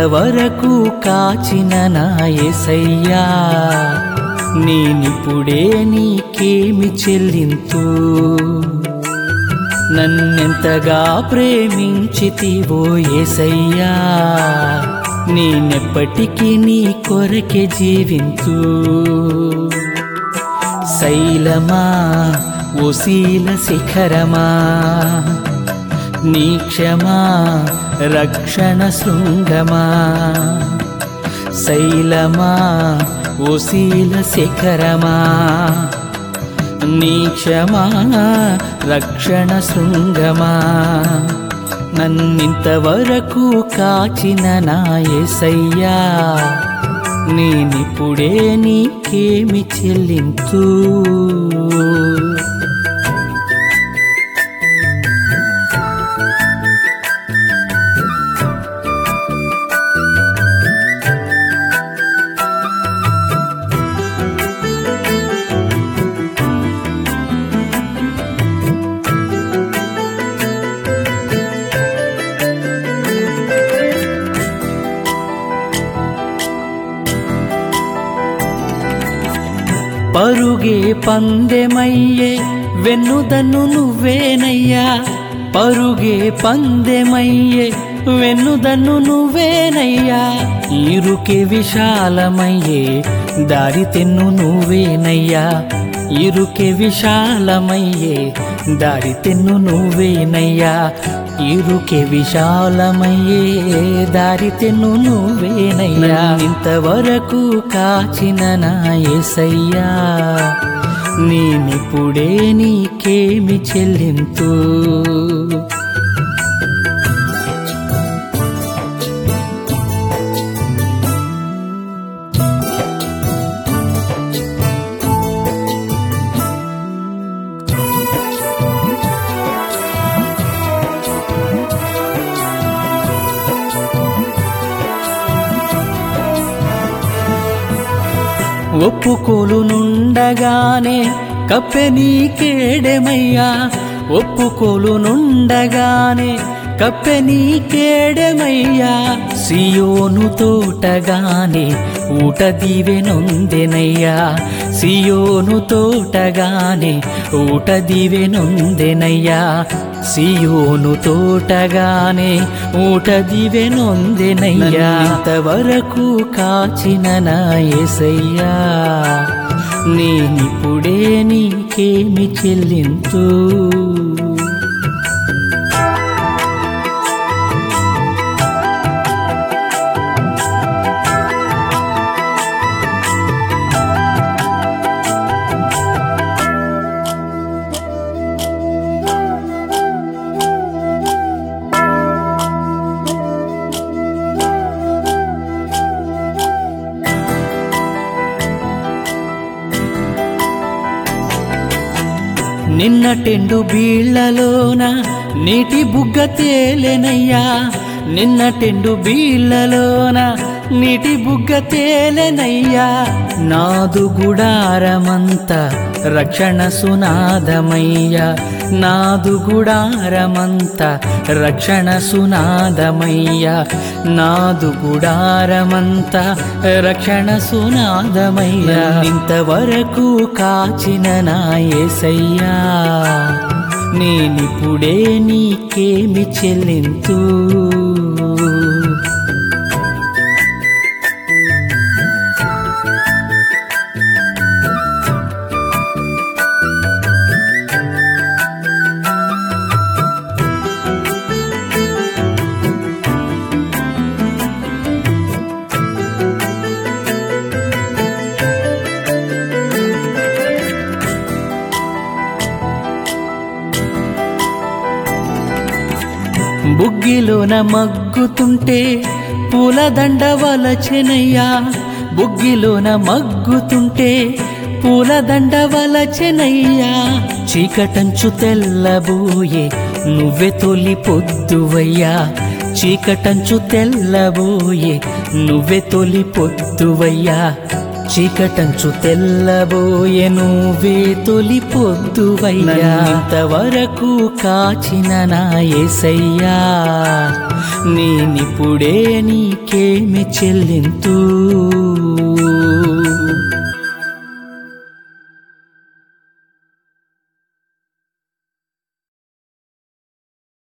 నన్నింతవరకు కాచిన నా యేసయ్యా నేనిప్పుడే నీకేమి చెల్లింతు నన్నెంతగా ప్రేమించితివో యేసయ్యా నేనెప్పటికీ నీ కొరకే జీవింతు శైలమా ఓశీల శిఖరమా నీ క్షమా రక్షణ శృంగమా శైలమా ఓశీల శిఖరమా నీ క్షమా రక్షణ శృంగమా నన్నింతవరకు కాచిన నా యేసయ్యా నేనిప్పుడే నీకేమి చెల్లింతు పరుగే పందెమయ్యే వెన్నుదన్ను నువ్వేనయ్యా పరుగే పందెమయ్యే వెన్నుదన్ను నువ్వేనయ్యా ఇరుకే విశాలమయ్యే దారి తెన్ను నువ్వేనయ్యా ఇరుకే విశాలమయ్యే దారి తెన్ను నువ్వేనయ్యా ఇరుకే విశాలమయ్యే దారి తెన్ను నువ్వేనయ్యా ఇంతవరకు కాచిన నా యేసయ్యా నేనిప్పుడే నీకేమి చెల్లింతు ఒప్పుకోలు నుండగానే కప్పె నీకేడెమయ్యా ఒప్పుకోలు నుండగానే కప్పె నీకేడెమయ్యా సియోను తోటగానే ఊట దీవెనొందెనయ్యా సియోను తోటగానే ఊట దీవెనొందెనయ్యా సియోను తోటగానే ఊట దివెనొందెనయ్యా ఇంతవరకు కాచిన నా యేసయ్యా నేనిప్పుడే నీకేమి చెల్లింతు నిన్నటెండు బీళ్లలోన నీటి బుగ్గ తేలెనయ్యా నిన్నటెండు బీళ్లలోన నీటి బుగ్గ తేలెనయ్యా నాదు గుడారమంత రక్షణ సునాదమయ్యా నాదు గుడారమంత రక్షణ సునాదమయ్యా నాదు గుడారమంత రక్షణ సునాదమయ్యా ఇంతవరకు కాచిన నా యేసయ్యా నేనిప్పుడే నీకేమి చెల్లింతు బుగ్గిలోన మగ్గుతుంటే పూలదండ వలచెనయ్యా బుగ్గిలోన మగ్గుతుంటే పూలదండ వలచెనయ్యా చీకటంచు తెల్లబోయే నువ్వే తొలి పొద్దువయ్యా చీకటంచు తెల్లబోయే నువ్వే తొలి పొద్దువయ్యా చీకటంచు తెల్లబోయెను వే తొలి పొద్దువయ్యా ఇంతవరకు కాచిన నా ఏసయ్యా నేనిప్పుడే నీకేమి చెల్లింతూ